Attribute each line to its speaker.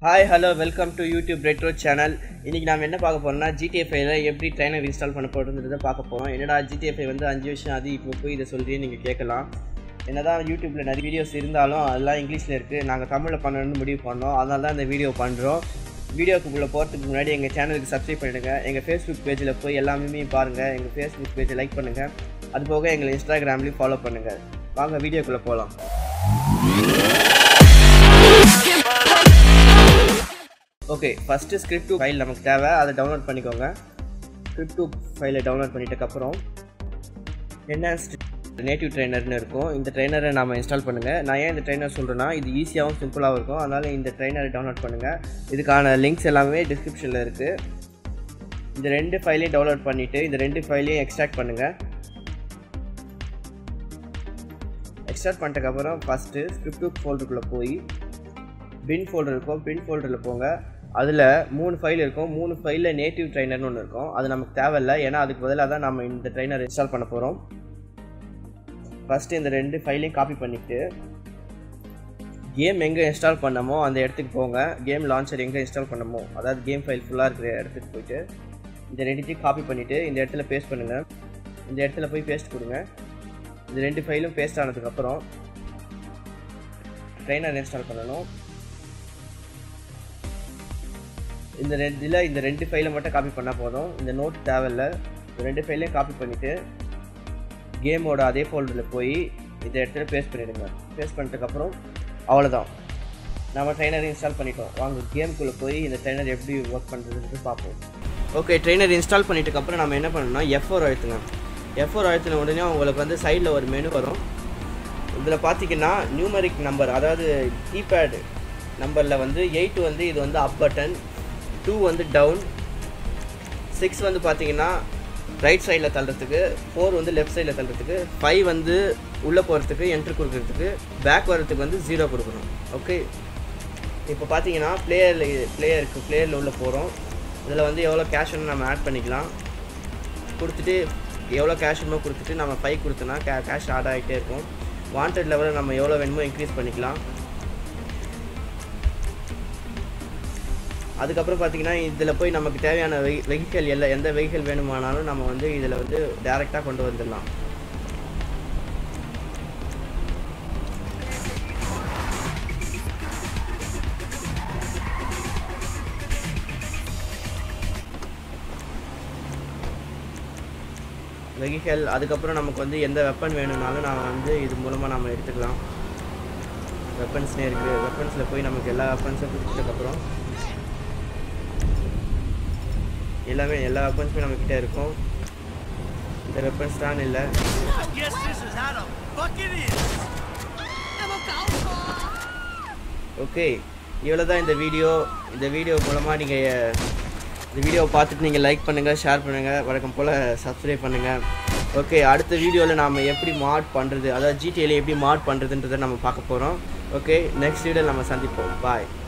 Speaker 1: Hi hello welcome to YouTube retro channel இன்றைக்கி நம்ம என்ன பார்க்க போறோம்னா GTA 5 ல எப்படி ட்ரைனர் இன்ஸ்டால் பண்ண போகிறதுன்றதை பார்க்க போகிறோம் என்னடா GTA 5 வந்து அஞ்சு வருஷம் அது இப்போ போய் இதை சொல்கிறே நீங்கள் கேட்கலாம் என்னதான் யூடியூப்பில் நிறைய வீடியோஸ் இருந்தாலும் அதெல்லாம் இங்கிலீஷில் இருக்குது நாங்கள் தமிழில் பண்ணணும்னு முடிவு பண்ணோம் அதனால தான் இந்த வீடியோ பண்ணுறோம் வீடியோக்குள்ளே போகிறதுக்கு முன்னாடி எங்கள் சேனலுக்கு சப்ஸ்கிரைப் பண்ணிடுங்க எங்கள் ஃபேஸ்புக் பேஜில் போய் எல்லாமே பாருங்கள் எங்கள் ஃபேஸ்புக் பேஜை லைக் பண்ணுங்கள் அது போக எங்களை இன்ஸ்டாகிராம்லேயும் ஃபாலோ பண்ணுங்கள் வாங்க வீடியோக்குள்ளே போகலாம் okay first script two file நமக்கு தேவை அதை டவுன்லோட் பண்ணிக்கோங்க ஸ்கிரிப்ட் டூ ஃபைலை டவுன்லோட் பண்ணிட்டக்கப்புறம் என்ஹான்ஸ்ட் நேட்டிவ் ட்ரைனர்னு இருக்கும் இந்த ட்ரைனரை நம்ம இன்ஸ்டால் பண்ணுங்கள் நான் ஏன் இந்த ட்ரைனர் சொல்கிறேன்னா இது ஈஸியாகவும் சிம்பிளாகவும் இருக்கும் அதனால் இந்த ட்ரைனரை டவுன்லோட் பண்ணுங்கள் இதுக்கான லிங்க்ஸ் எல்லாமே டிஸ்கிரிப்ஷனில் இருக்குது இந்த ரெண்டு ஃபைலையும் டவுன்லோட் பண்ணிவிட்டு இந்த ரெண்டு ஃபைலையும் எக்ஸ்ட்ராக்ட் பண்ணுங்கள் எக்ஸ்ட்ராக்ட் பண்ணிட்டக்கப்புறம் ஃபஸ்ட்டு ஸ்கிரிப்ட் டூ ஃபோல்டருக்குள்ளே போய் பின் ஃபோல்டர் இருக்கும் பின் ஃபோல்டரில் போங்க அதில் மூணு ஃபைல் இருக்கும் மூணு ஃபைலில் நேட்டிவ் ட்ரைனர்னு ஒன்று இருக்கும் அது நமக்கு தேவையில்லை ஏன்னா அதுக்கு பதிலாக தான் நம்ம இந்த ட்ரைனர் இன்ஸ்டால் பண்ண போகிறோம் ஃபஸ்ட்டு இந்த ரெண்டு ஃபைலையும் காப்பி பண்ணிவிட்டு கேம் எங்கே இன்ஸ்டால் பண்ணமோ அந்த இடத்துக்கு போங்க கேம் லான்ச்சர் எங்கே இன்ஸ்டால் பண்ணமோ அதாவது கேம் ஃபைல் ஃபுல்லாக இருக்கிற இடத்துக்கு போயிட்டு இந்த ரெண்டுத்தையும் காப்பி பண்ணிவிட்டு இந்த இடத்துல பேஸ்ட் பண்ணுங்கள் இந்த இடத்துல போய் பேஸ்ட் கொடுங்க இந்த ரெண்டு ஃபைலும் பேஸ்ட் ஆனதுக்கப்புறம் ட்ரைனர் இன்ஸ்டால் பண்ணணும் இந்த ரெண்டில் இந்த ரெண்டு ஃபைலை மட்டும் காப்பி பண்ணால் போதும் இந்த நோட் தேவையில்ல இந்த ரெண்டு ஃபைலையும் காப்பி பண்ணிவிட்டு கேமோட அதே ஃபோல்டரில் போய் இந்த இடத்துல பேஸ்ட் பண்ணிவிடுங்க பேஸ்ட் பண்ணிட்டதுக்கப்புறம் அவ்வளோதான் நம்ம ட்ரைனர் இன்ஸ்டால் பண்ணிட்டோம் வாங்க கேமுக்குள்ளே போய் இந்த ட்ரைனர் எப்படி ஒர்க் பண்ணுறதுன்னு பார்ப்போம் ஓகே ட்ரைனர் இன்ஸ்டால் பண்ணிட்டதுக்கப்புறம் நம்ம என்ன பண்ணணும்னா எஃப் ஃபோர் அழுத்துங்க எஃப் ஃபோர் அழுத்தின உடனே உங்களுக்கு வந்து சைடில் ஒரு மெனு வரும் இதில் பார்த்தீங்கன்னா நியூமரிக் நம்பர் அதாவது கீபேடு நம்பரில் வந்து எயிட் வந்து இது வந்து அப் பட்டன் டூ வந்து டவுன் சிக்ஸ் வந்து பார்த்தீங்கன்னா ரைட் சைடில் தள்ளுறதுக்கு ஃபோர் வந்து லெஃப்ட் சைடில் தள்ளுறதுக்கு ஃபைவ் வந்து உள்ளே போகிறதுக்கு என்ட்ரு கொடுக்குறதுக்கு பேக் வர்றதுக்கு வந்து ஜீரோ கொடுக்கணும் ஓகே இப்போ பார்த்தீங்கன்னா பிளேயரில் பிளேயருக்கு பிளேயரில் உள்ளே போகிறோம் இதில் வந்து எவ்வளோ கேஷ் வேணும் நம்ம ஆட் பண்ணிக்கலாம் கொடுத்துட்டு எவ்வளோ கேஷ் வேணுமோ கொடுத்துட்டு நம்ம ஃபைவ் கொடுத்தோன்னா கே கேஷ் ஆட் ஆகிட்டே இருக்கும் வாண்டட் லெவலில் நம்ம எவ்வளோ வேணுமோ இன்க்ரீஸ் பண்ணிக்கலாம் அதுக்கப்புறம் பார்த்தீங்கன்னா இதில் போய் நமக்கு தேவையான வெஹி வெஹிக்கல் எல்லாம் எந்த வெஹிக்கல் வேணுமானாலும் நம்ம வந்து இதில் வந்து டேரெக்டாக கொண்டு வந்துடலாம் வெஹிக்கல் அதுக்கப்புறம் நமக்கு வந்து எந்த வெப்பன் வேணும்னாலும் நம்ம வந்து இது மூலமாக நம்ம எடுத்துக்கலாம் வெப்பன்ஸ்னே இருக்குது வெப்பன்ஸில் போய் நமக்கு எல்லா வெப்பன்ஸும் கொடுத்ததுக்கப்புறம் எல்லாமே எல்லா வெப்பன்ஸுமே நம்மக்கிட்ட இருக்கும் இந்த வெப்பன்ஸ் தான் இல்லை
Speaker 2: Guess this is how the fuck it is.
Speaker 1: Okay இவ்வளோ தான் இந்த வீடியோ இந்த வீடியோ மூலமாக நீங்கள் இந்த வீடியோவை பார்த்துட்டு நீங்கள் லைக் பண்ணுங்கள் ஷேர் பண்ணுங்கள் வழக்கம் போல் சப்ஸ்கிரைப் பண்ணுங்கள் ஓகே அடுத்த வீடியோவில் நாம் எப்படி மாட் பண்ணுறது அதாவது ஜிடிஏல எப்படி மாட் பண்ணுறதுன்றதை நம்ம பார்க்க போகிறோம் ஓகே நெக்ஸ்ட் வீடியோவில் நம்ம சந்திப்போம் பாய்